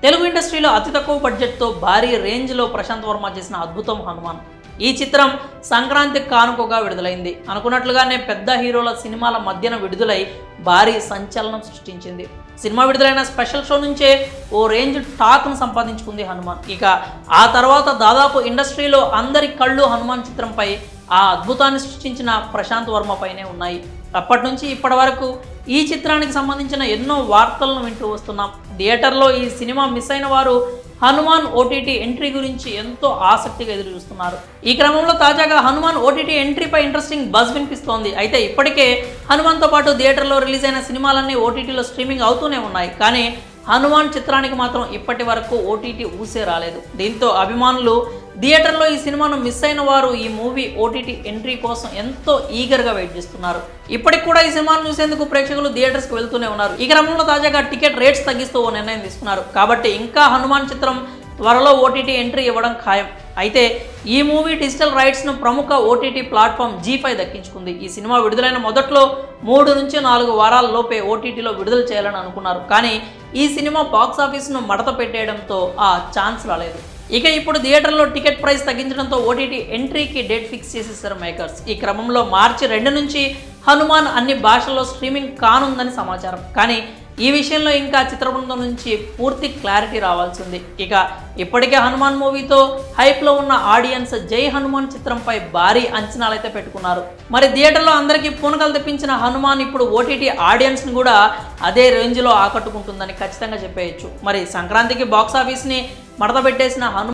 తెలుగు ఇండస్ట్రీలో అతి తక్కువ బడ్జెట్తో భారీ రేంజ్లో ప్రశాంత్ వర్మ చేసిన అద్భుతం హనుమాన్ ఈ చిత్రం సంక్రాంతి కానుకగా విడుదలైంది అనుకున్నట్లుగానే పెద్ద హీరోల సినిమాల మధ్యన విడుదలై భారీ సంచలనం సృష్టించింది సినిమా విడుదలైన స్పెషల్ షో నుంచే ఓ రేంజ్ టాక్ను సంపాదించుకుంది హనుమాన్ ఇక ఆ తర్వాత దాదాపు ఇండస్ట్రీలో అందరి కళ్ళు హనుమాన్ చిత్రంపై ఆ అద్భుతాన్ని సృష్టించిన ప్రశాంత్ వర్మ పైనే ఉన్నాయి అప్పటి నుంచి ఇప్పటి వరకు ఈ చిత్రానికి సంబంధించిన ఎన్నో వార్తలను వింటూ వస్తున్నాం థియేటర్లో ఈ సినిమా మిస్ అయిన వారు హనుమాన్ ఓటీటీ ఎంట్రీ గురించి ఎంతో ఆసక్తిగా ఎదురు చూస్తున్నారు ఈ క్రమంలో తాజాగా హనుమాన్ ఓటీటీ ఎంట్రీపై ఇంట్రెస్టింగ్ బజ్ వినిపిస్తోంది అయితే ఇప్పటికే హనుమాన్తో పాటు థియేటర్లో రిలీజ్ అయిన సినిమాలన్నీ ఓటీటీలో స్ట్రీమింగ్ అవుతూనే ఉన్నాయి కానీ హనుమాన్ చిత్రానికి మాత్రం ఇప్పటి వరకు ఓటీటీ ఊసే రాలేదు దీంతో అభిమానులు థియేటర్లో ఈ సినిమాను మిస్ అయిన వారు ఈ మూవీ ఓటీటీ ఎంట్రీ కోసం ఎంతో ఈగర్గా వెయిట్ చేస్తున్నారు ఇప్పటికి కూడా ఈ సినిమాను చూసేందుకు ప్రేక్షకులు థియేటర్స్కి వెళ్తూనే ఉన్నారు ఈ క్రమంలో తాజాగా టికెట్ రేట్స్ తగ్గిస్తూ ఓ నిర్ణయం తీసుకున్నారు కాబట్టి ఇంకా హనుమాన్ చిత్రం త్వరలో ఓటీటీ ఎంట్రీ ఇవ్వడం ఖాయం అయితే ఈ మూవీ డిజిటల్ రైట్స్ను ప్రముఖ ఓటీటీ ప్లాట్ఫామ్ జీ ఫైవ్ దక్కించుకుంది ఈ సినిమా విడుదలైన మొదట్లో మూడు నుంచి నాలుగు వారాల లోపే ఓటీటీలో విడుదల చేయాలని అనుకున్నారు కానీ ఈ సినిమా బాక్స్ ఆఫీస్ను మడత పెట్టేయడంతో ఆ ఛాన్స్ రాలేదు ఇక ఇప్పుడు థియేటర్లో టికెట్ ప్రైస్ తగ్గించడంతో ఓటీటీ ఎంట్రీకి డేట్ ఫిక్స్ చేసేసారు మేకర్స్ ఈ క్రమంలో మార్చి రెండు నుంచి హనుమాన్ అన్ని భాషల్లో స్ట్రీమింగ్ కానుందని సమాచారం కానీ ఈ విషయంలో ఇంకా చిత్రబృందం నుంచి పూర్తి క్లారిటీ రావాల్సి ఉంది ఇక ఇప్పటికే హనుమాన్ మూవీతో హైప్లో ఉన్న ఆడియన్స్ జై హనుమాన్ చిత్రంపై భారీ అంచనాలు అయితే పెట్టుకున్నారు మరి థియేటర్లో అందరికీ పూనకలు తెప్పించిన హనుమాన్ ఇప్పుడు ఓటీటీ ఆడియన్స్ని కూడా అదే రేంజ్లో ఆకట్టుకుంటుందని ఖచ్చితంగా చెప్పేయచ్చు మరి సంక్రాంతికి బాక్స్ ఆఫీస్ని మడత పెట్టేసిన హనుమాన్